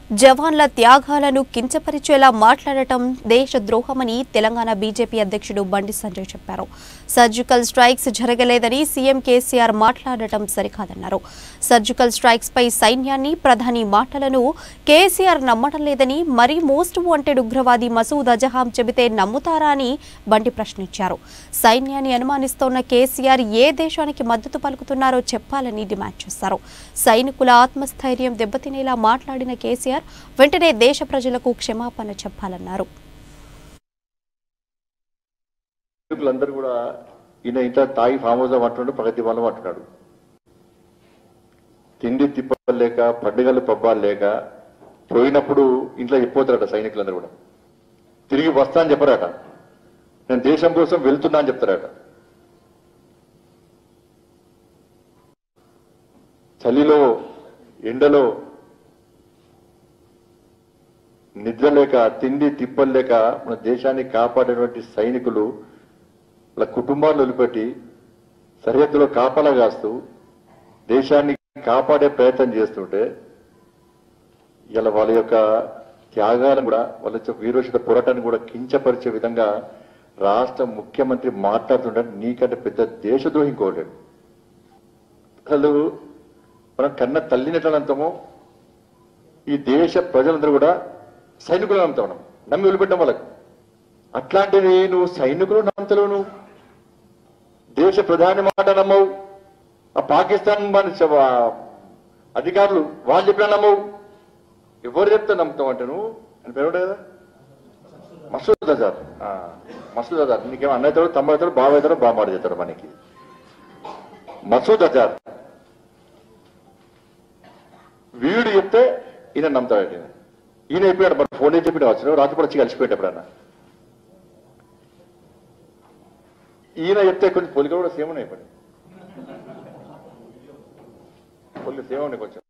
జవాన్ల త్యాగాలను కించపరిచేలా మాట్లాడటం దేశద్రోహమని తెలంగాణ బీజేపీ అధ్యక్షుడు బండి సంజయ్ చెప్పారు సర్జికల్ స్ట్రైక్స్ జరగలేదని సీఎం కేసీఆర్ మాట్లాడటం సరికాదన్నారు సర్జికల్ స్ట్రైక్స్ పై సైన్యాన్ని ప్రధాని మాటలను కేసీఆర్ నమ్మడం లేదని మరీ మోస్ట్ వాంటెడ్ ఉగ్రవాది మసూద్ అజహాం చెబితే నమ్ముతారా అని బండి ప్రశ్నించారు సైన్యాన్ని అనుమానిస్తోన్న కేసీఆర్ ఏ దేశానికి మద్దతు పలుకుతున్నారో చెప్పాలని డిమాండ్ చేశారు సైనికుల ఆత్మస్థైర్యం దెబ్బతినేలా మాట్లాడిన కేసీఆర్ వెంటనే దేశ ప్రజలకు క్షమాపణ చెప్పాలన్నారు సైనికులందరూ కూడా ఈయన ఇంట్లో తాగి ఫామ్ హౌస్ లో అంటున్నాడు ప్రగతి వల్ల అంటున్నాడు తిండి తిప్పలు లేక పండుగలు పబ్బాలు లేక పోయినప్పుడు ఇంట్లో చెప్పిపోతారట సైనికులందరూ కూడా తిరిగి వస్తా అని చెప్పరాట నేను దేశం కోసం వెళ్తున్నా అని చెప్తారట చలిలో ఎండలో నిద్ర లేక తిండి తిప్పలు లేక మన దేశాన్ని కాపాడేటువంటి సైనికులు వాళ్ళ కుటుంబాలను వదిలిపెట్టి సరిహద్దులో కాపలా కాస్తూ దేశాన్ని కాపాడే ప్రయత్నం చేస్తుంటే ఇలా వాళ్ళ యొక్క త్యాగాలను కూడా వాళ్ళ యొక్క వీరోచిత పోరాటాన్ని కూడా కించపరిచే విధంగా రాష్ట్ర ముఖ్యమంత్రి మాట్లాడుతుంటే నీకంటే పెద్ద దేశద్రోహి ఇంకోలేడు అసలు మనం కన్న తల్లిని ఎట్లా నమ్ముతామో ఈ దేశ ప్రజలందరూ కూడా సైనికులు నమ్ముతా ఉన్నాం నమ్మి వదిలిపెట్టాం వాళ్ళకి అట్లాంటిది నువ్వు సైనికులు నమ్మతలేవు నువ్వు దేశ ప్రధాని మాట నమ్మవు ఆ పాకిస్తాన్ మన చ- ఆ అధికారులు వాళ్ళు చెప్పినా నమ్మవు ఎవరు చెప్తే నమ్ముతావు అంటే నువ్వు అని పేరు కదా మసూద్ అజార్ ఆ, మసూద్ అజార్ నీకేమో అన్న అవుతాడు తమ్ముడు అవుతాడు బావ అవుతాడు బామాడు చేస్తాడు మనకి మసూద్ అజార్ వీడు చెప్తే ఈయన నమ్ముతాడు ఈయన ఈయన అయిపోయాడు మరి ఫోన్ చేసి చెప్పిన వచ్చిన రాత్రి కూడా వచ్చి కలిసిపోయాడు ఎప్పుడన్నా ఈయన చెప్తే కొంచెం పొలిక కూడా సేమ్ ఉన్నాయి ఇప్పుడు పొలిక సేమ్ ఉన్నాయి కొంచెం